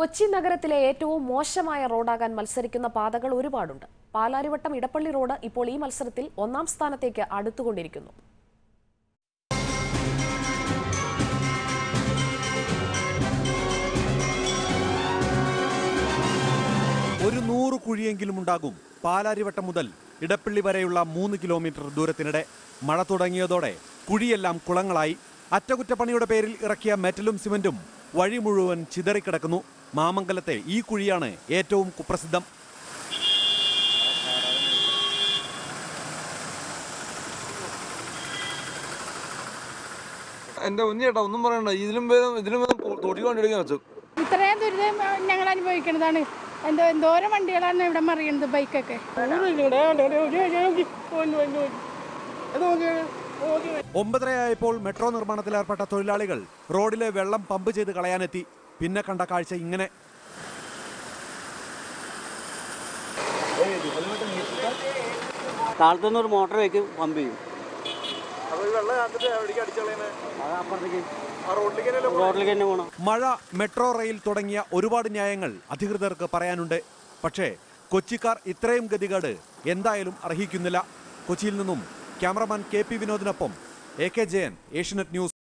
കൊച്ചി നഗരത്തിലെ ഏറ്റവും മോശമായ റോഡാകാൻ മത്സരിക്കുന്ന പാതകൾ ഒരുപാടുണ്ട് പാലാരിവട്ടം ഇടപ്പള്ളി റോഡ് ഇപ്പോൾ ഈ മത്സരത്തിൽ ഒന്നാം സ്ഥാനത്തേക്ക് അടുത്തുകൊണ്ടിരിക്കുന്നു ഒരു നൂറ് കുഴിയെങ്കിലും ഉണ്ടാകും പാലാരിവട്ടം മുതൽ ഇടപ്പള്ളി വരെയുള്ള മൂന്ന് കിലോമീറ്റർ ദൂരത്തിനിടെ മഴ തുടങ്ങിയതോടെ കുഴിയെല്ലാം കുളങ്ങളായി അറ്റകുറ്റപ്പണിയുടെ പേരിൽ ഇറക്കിയ മെറ്റലും സിമന്റും വഴി മുഴുവൻ ചിതറിക്കിടക്കുന്നു മാമംഗലത്തെ ഈ കുഴിയാണ് ഏറ്റവും കുപ്രസിദ്ധം എന്റെ ഉണ്ണിയേട്ടാ ഒന്നും പറയണ്ട ഇതിലും ഭേദം ഇതിലും ഭേദം തൊടി കൊണ്ടിരിക്കാൻ വെച്ചു ഇത്രയും ദുരിതം ഞങ്ങൾ അനുഭവിക്കുന്നതാണ് എന്തോ എന്തോരം വണ്ടികളാണ് ഇവിടെ മറിയുന്നത് ബൈക്കൊക്കെ ഒമ്പതരയായപ്പോൾ മെട്രോ നിർമ്മാണത്തിലേർപ്പെട്ട തൊഴിലാളികൾ റോഡിലെ വെള്ളം പമ്പ് ചെയ്ത് കളയാനെത്തി പിന്നെ കണ്ട കാഴ്ച ഇങ്ങനെ താഴത്തുനിന്ന് ഒരു മോട്ടർ വെക്കും പമ്പ് ചെയ്യും അത് അപ്പുറത്തേക്ക് റോഡിലേക്ക് തന്നെ പോകണം മഴ മെട്രോ റെയിൽ തുടങ്ങിയ ഒരുപാട് ന്യായങ്ങൾ അധികൃതർക്ക് പറയാനുണ്ട് പക്ഷേ കൊച്ചിക്കാർ ഇത്രയും ഗതികേട് എന്തായാലും അർഹിക്കുന്നില്ല കൊച്ചിയിൽ നിന്നും ക്യാമറമാൻ കെ പി വിനോദിനൊപ്പം A K Jayan Asianet news